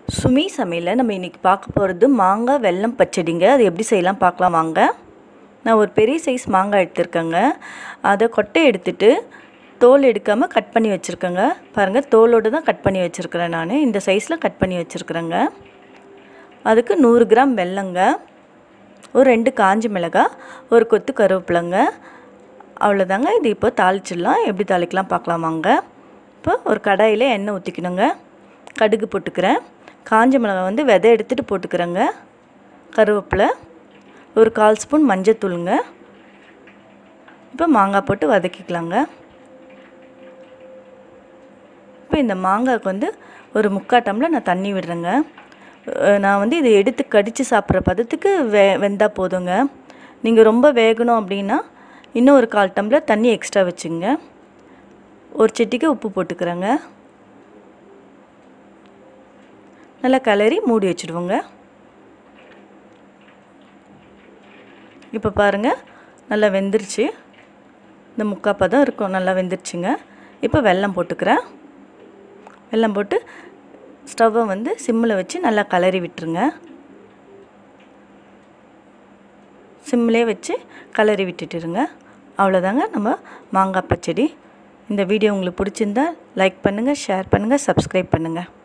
சுமி சமையலில் நம்ம இன்றைக்கி பார்க்க போகிறது மாங்காய் வெல்லம் பச்சடிங்க அது எப்படி செய்யலாம் பார்க்கலாம் வாங்க நான் ஒரு பெரிய சைஸ் மாங்காய் எடுத்திருக்கேங்க அதை கொட்டை எடுத்துட்டு தோல் எடுக்காமல் கட் பண்ணி வச்சுருக்கேங்க பாருங்கள் தோலோடு தான் கட் பண்ணி வச்சுருக்கிறேன் நான் இந்த சைஸில் கட் பண்ணி வச்சுருக்குறேங்க அதுக்கு நூறு கிராம் வெல்லங்க ஒரு ரெண்டு காஞ்ச மிளகாய் ஒரு கொத்து கருவேப்பிலைங்க அவ்வளோதாங்க இது இப்போ தாளிச்சிடலாம் எப்படி தாளிக்கலாம் பார்க்கலாம் வாங்க இப்போ ஒரு கடாயில் எண்ணெய் ஊற்றிக்கணுங்க கடுகு போட்டுக்கிறேன் காஞ்ச மிளகாய் வந்து விதை எடுத்துகிட்டு போட்டுக்கிறேங்க கருவேப்பிலை ஒரு கால் ஸ்பூன் மஞ்சத்தூளுங்க இப்போ மாங்காய் போட்டு வதக்கிக்கலாங்க இப்போ இந்த மாங்காய்க்கு வந்து ஒரு முக்கால் டம்ளர் நான் தண்ணி விடுறேங்க நான் வந்து இதை எடுத்து கடித்து சாப்பிட்ற பதத்துக்கு வே வெந்தால் போதுங்க நீங்கள் ரொம்ப வேகணும் அப்படின்னா இன்னும் ஒரு கால் டம்ளர் தண்ணி எக்ஸ்ட்ரா வச்சுங்க ஒரு செட்டிக்கு உப்பு போட்டுக்கிறேங்க நல்லா கலரி மூடி வச்சுடுவோங்க இப்போ பாருங்கள் நல்லா வெந்துருச்சு இந்த முக்கால் பதம் இருக்கும் நல்லா வெந்துருச்சுங்க இப்போ வெல்லம் போட்டுக்கிறேன் வெல்லம் போட்டு ஸ்டவ்வை வந்து சிம்மில் வச்சு நல்லா கலரி விட்டுருங்க சிம்மிலே வச்சு கலரி விட்டுட்டுருங்க அவ்வளோதாங்க நம்ம மாங்காய் பச்சடி இந்த வீடியோ உங்களுக்கு பிடிச்சிருந்தா லைக் பண்ணுங்கள் ஷேர் பண்ணுங்கள் சப்ஸ்கிரைப் பண்ணுங்கள்